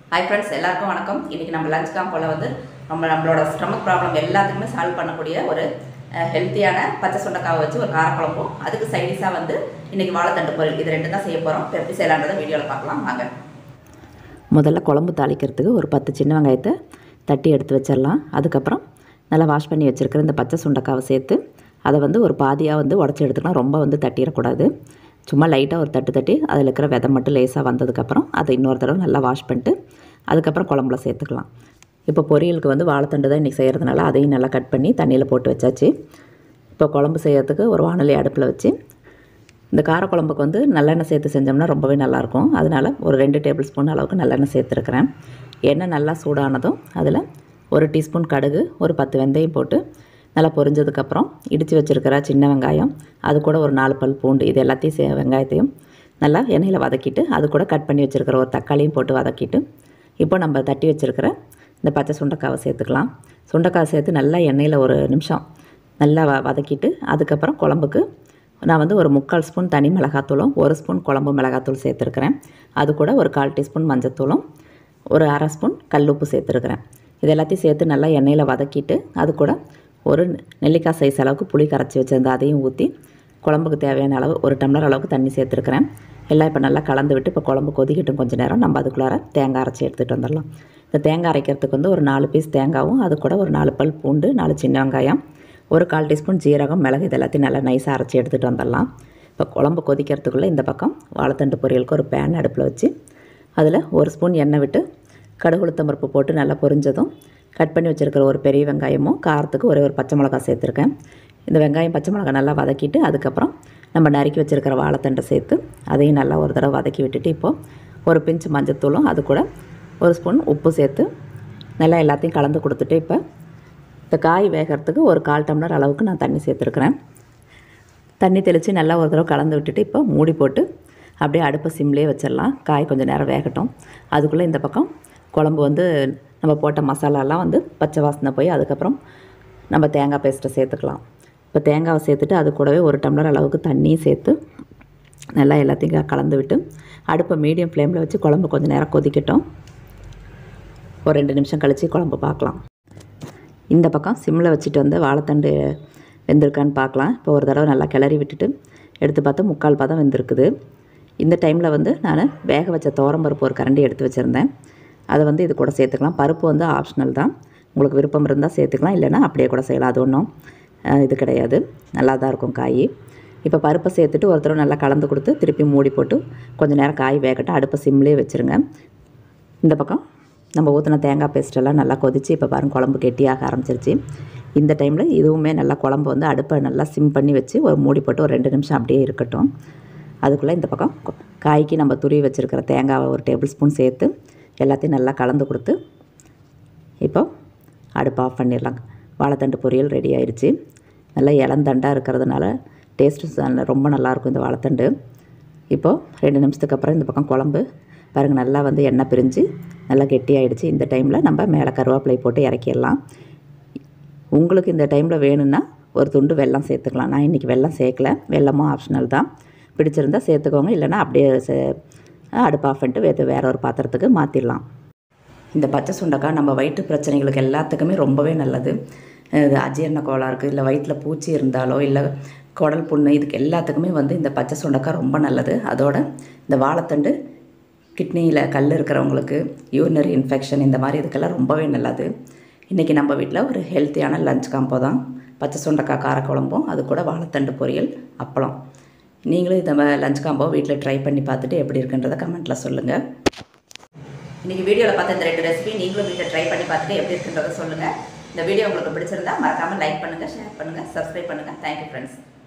hi friends எல்லாருக்கும் வணக்கம் இன்றைக்கி நம்ம லஞ்ச் காம்போல வந்து நம்ம நம்மளோட ஸ்டமக் ப்ராப்ளம் எல்லாத்துக்குமே சால்வ் பண்ணக்கூடிய ஒரு ஹெல்த்தியான பச்சை சுண்டைக்காவை வச்சு ஒரு காரக்குழம்பும் அதுக்கு சைடிஷாக வந்து இன்றைக்கி வாழைத்தண்டு பொருள் இது ரெண்டு தான் செய்ய போகிறோம் இப்போ எப்படி செய்யலான்றதை வீடியோவில் பார்க்கலாம் வாங்க முதல்ல குழம்பு தாளிக்கிறதுக்கு ஒரு பத்து சின்ன வெங்காயத்தை தட்டி எடுத்து வச்சிடலாம் அதுக்கப்புறம் நல்லா வாஷ் பண்ணி வச்சுருக்கிற இந்த பச்சை சுண்டைக்காவை சேர்த்து அதை வந்து ஒரு பாதியாக வந்து உடச்சி எடுத்துக்கலாம் ரொம்ப வந்து தட்டிடக்கூடாது சும்மா லைட்டாக ஒரு தட்டு தட்டி அதில் இருக்கிற விதை மட்டும் லேசாக வந்ததுக்கப்புறம் அதை இன்னொரு தடவை நல்லா வாஷ் பண்ணிட்டு அதுக்கப்புறம் குழம்புல சேர்த்துக்கலாம் இப்போ பொரியலுக்கு வந்து வாழைத்தண்டு தான் இன்றைக்கி செய்கிறதுனால அதையும் நல்லா கட் பண்ணி தண்ணியில் போட்டு வச்சாச்சு இப்போ குழம்பு செய்கிறதுக்கு ஒரு வானொலி அடுப்பில் வச்சு இந்த காரக்குழம்புக்கு வந்து நல்லெண்ணெய் சேர்த்து செஞ்சோம்னா ரொம்பவே நல்லாயிருக்கும் அதனால் ஒரு ரெண்டு டேபிள் ஸ்பூன் அளவுக்கு நல்லெண்ணெய் சேர்த்துருக்குறேன் எண்ணெய் நல்லா சூடானதும் அதில் ஒரு டீஸ்பூன் கடுகு ஒரு பத்து வெந்தயம் போட்டு நல்லா பொரிஞ்சதுக்கப்புறம் இடித்து வச்சுருக்கிற சின்ன வெங்காயம் அது கூட ஒரு நாலு பல் பூண்டு இது எல்லாத்தையும் சே வெங்காயத்தையும் நல்லா எண்ணெயில் வதக்கிட்டு அது கூட கட் பண்ணி வச்சுருக்கிற ஒரு தக்காளியும் போட்டு வதக்கிட்டு இப்போ நம்ம தட்டி வச்சுருக்கிற இந்த பச்சை சுண்டைக்காவை சேர்த்துக்கலாம் சுண்டைக்காவை சேர்த்து நல்லா எண்ணெயில் ஒரு நிமிஷம் நல்லா வ வதக்கிட்டு அதுக்கப்புறம் குழம்புக்கு நான் வந்து ஒரு முக்கால் ஸ்பூன் தனி மிளகாத்தூளும் ஒரு ஸ்பூன் குழம்பு மிளகாத்தூள் சேர்த்துருக்கிறேன் அது கூட ஒரு கால் டீஸ்பூன் மஞ்சத்தூளும் ஒரு அரை ஸ்பூன் கல்லுப்பு சேர்த்துருக்கிறேன் இது எல்லாத்தையும் சேர்த்து நல்லா எண்ணெயில் வதக்கிட்டு அது கூட ஒரு நெல்லிக்காய் சைஸ் அளவுக்கு புளி கரைச்சி வச்சுருந்தேன் அதையும் ஊற்றி குழம்புக்கு தேவையான அளவு ஒரு டம்ளர் அளவுக்கு தண்ணி சேர்த்துருக்கிறேன் எல்லாம் இப்போ நல்லா கலந்து விட்டு இப்போ குழம்பு கொதிக்கட்டும் கொஞ்சம் நேரம் நம்ம அதுக்குள்ளார தேங்காய் அரைச்சி எடுத்துகிட்டு வந்துடலாம் இந்த தேங்காய் அரைக்கிறதுக்கு வந்து ஒரு நாலு பீஸ் தேங்காவும் அது கூட ஒரு நாலு பல் பூண்டு நாலு சின்ன வெங்காயம் ஒரு கால் டீஸ்பூன் ஜீரகம் மிளகு இது எல்லாத்தையும் நல்லா நைஸாக அரைச்சி எடுத்துகிட்டு வந்துடலாம் இப்போ குழம்பு கொதிக்கிறதுக்குள்ளே இந்த பக்கம் வாழைத்தண்டு பொரியலுக்கு ஒரு பேன் அடுப்பில் வச்சு அதில் ஒரு ஸ்பூன் எண்ணெய் விட்டு கடுகு உளுத்தம் பருப்பு போட்டு நல்லா பொரிஞ்சதும் கட் பண்ணி வச்சுருக்கிற ஒரு பெரிய வெங்காயமும் காரத்துக்கு ஒரே ஒரு பச்சை மிளகா சேர்த்துருக்கேன் இந்த வெங்காயம் பச்சை மிளகா நல்லா வதக்கிட்டு அதுக்கப்புறம் நம்ம நறுக்கி வச்சுருக்கிற வாழைத்தண்டை சேர்த்து அதையும் நல்லா ஒரு தடவை வதக்கி விட்டுட்டு இப்போது ஒரு பிஞ்சு மஞ்சத்தூளும் அது கூட ஒரு ஸ்பூன் உப்பு சேர்த்து நல்லா எல்லாத்தையும் கலந்து கொடுத்துட்டு இப்போ இந்த காய் வேகிறதுக்கு ஒரு கால் டம்ளர் அளவுக்கு நான் தண்ணி சேர்த்துருக்குறேன் தண்ணி தெளித்து நல்லா ஒரு தடவை கலந்து விட்டுட்டு இப்போ மூடி போட்டு அப்படியே அடுப்பை சிம்லேயே வச்சிடலாம் காய் கொஞ்சம் நேரம் வேகட்டும் அதுக்குள்ளே இந்த பக்கம் குழம்பு வந்து நம்ம போட்ட மசாலாலாம் வந்து பச்சை வாசனை போய் அதுக்கப்புறம் நம்ம தேங்காய் பேஸ்ட்டை சேர்த்துக்கலாம் இப்போ தேங்காவை சேர்த்துட்டு அது கூடவே ஒரு டம்ளர் அளவுக்கு தண்ணியும் சேர்த்து நல்லா எல்லாத்தையும் கலந்து விட்டு அடுப்பை மீடியம் ஃப்ளேமில் வச்சு குழம்பு கொஞ்சம் நேரம் கொதிக்கட்டும் ஒரு ரெண்டு நிமிஷம் கழித்து குழம்பு பார்க்கலாம் இந்த பக்கம் சிம்மில் வச்சுட்டு வந்து வாழைத்தண்டு வெந்திருக்கான்னு பார்க்கலாம் இப்போ ஒரு தடவை நல்லா கிளறி விட்டுட்டு எடுத்து பார்த்தா முக்கால் பதம் வெந்திருக்குது இந்த டைமில் வந்து நான் வேக வச்ச துவரம்பருப்பு ஒரு கரண்டி எடுத்து வச்சுருந்தேன் அதை வந்து இது கூட சேர்த்துக்கலாம் பருப்பு வந்து ஆப்ஷனல் தான் உங்களுக்கு விருப்பம் இருந்தால் சேர்த்துக்கலாம் இல்லைன்னா அப்படியே கூட செய்யலாம் அது ஒன்றும் அஹ், இது கிடையாது நல்லா தான் இருக்கும் காய் இப்போ பருப்பை சேர்த்துட்டு ஒரு தடவை நல்லா கலந்து கொடுத்து திருப்பி மூடி போட்டு கொஞ்சம் நேரம் காய் வேகட்டும் அடுப்பை சிம்லேயே வச்சுருங்க இந்த பக்கம் நம்ம ஊற்றின தேங்காய் பேஸ்ட்டெல்லாம் நல்லா கொதித்து இப்போ பாருங்க குழம்பு கெட்டியாக ஆரம்பிச்சிருச்சு இந்த டைமில் இதுவுமே நல்லா குழம்பு வந்து அடுப்பை நல்லா சிம் பண்ணி வச்சு ஒரு மூடி போட்டு ஒரு ரெண்டு நிமிஷம் அப்படியே இருக்கட்டும் அதுக்குள்ளே இந்த பக்கம் கொ- காய்க்கு நம்ம துருவி வச்சுருக்கிற தேங்காவை ஒரு டேபிள் ஸ்பூன் சேர்த்து எல்லாத்தையும் நல்லா கலந்து கொடுத்து இப்போ அடுப்பு ஆஃப் பண்ணிடலாம் வாழைத்தண்டு பொரியல் ரெடி ஆயிடுச்சு நல்லா இளந்தண்டாக இருக்கிறதுனால டேஸ்ட்டு ரொம்ப நல்லாயிருக்கும் இந்த வாழைத்தண்டு இப்போது ரெண்டு நிமிஷத்துக்கு அப்புறம் இந்த பக்கம் குழம்பு பாருங்கள் நல்லா வந்து எண்ணெய் பிரிஞ்சு நல்லா கெட்டியாயிடுச்சு இந்த டைமில் நம்ம மேலே கருவேப்பிலை போட்டு இறக்கிடலாம் உங்களுக்கு இந்த டைமில் வேணும்னா ஒரு துண்டு வெல்லம் சேர்த்துக்கலாம் நான் இன்றைக்கி வெல்லம் சேர்க்கல வெல்லமும் ஆப்ஷனல் தான் பிடிச்சிருந்தா சேர்த்துக்கோங்க இல்லைன்னா அப்படியே சே- அடுப்பு ஆஃப் பண்ணிட்டு வேறு வேற ஒரு பாத்திரத்துக்கு மாற்றிடலாம் இந்த பச்சை சுண்டைக்காய் நம்ம வயிற்று பிரச்சனைகளுக்கு எல்லாத்துக்குமே ரொம்பவே நல்லது இது அஜீரண கோளாறுக்கு இல்லை வயிற்றில் பூச்சி இருந்தாலோ இல்லை குடல் புண்ணு இதுக்கு எல்லாத்துக்குமே வந்து இந்த பச்சை சுண்டைக்காய் ரொம்ப நல்லது அதோட இந்த வாழைத்தண்டு கிட்னியில் கல் இருக்கிறவங்களுக்கு யூரினரி இன்ஃபெக்ஷன் இந்த மாதிரி இதுக்கெல்லாம் ரொம்பவே நல்லது இன்றைக்கி நம்ம வீட்டில் ஒரு ஹெல்த்தியான லஞ்ச் காம்போ தான் பச்சை சுண்டைக்காய் காரக்குழம்பும் அது கூட வாழைத்தண்டு பொரியல் அப்பளம் நீங்களும் இந்த லஞ்ச் காம்போ வீட்டில் ட்ரை பண்ணி பார்த்துட்டு எப்படி இருக்குன்றதை கமெண்ட்டில் சொல்லுங்கள் இன்றைக்கி வீடியோவில் பார்த்த இந்த ரெண்டு ரெசிபி நீங்களும் வீட்டில் ட்ரை பண்ணி பார்த்துட்டு எப்படி இருக்குன்றதை சொல்லுங்கள் இந்த வீடியோ உங்களுக்கு பிடிச்சிருந்தா மறக்காமல் லைக் பண்ணுங்கள் ஷேர் பண்ணுங்கள் சப்ஸ்கிரைப் பண்ணுங்கள் தேங்க்யூ ஃப்ரெண்ட்ஸ்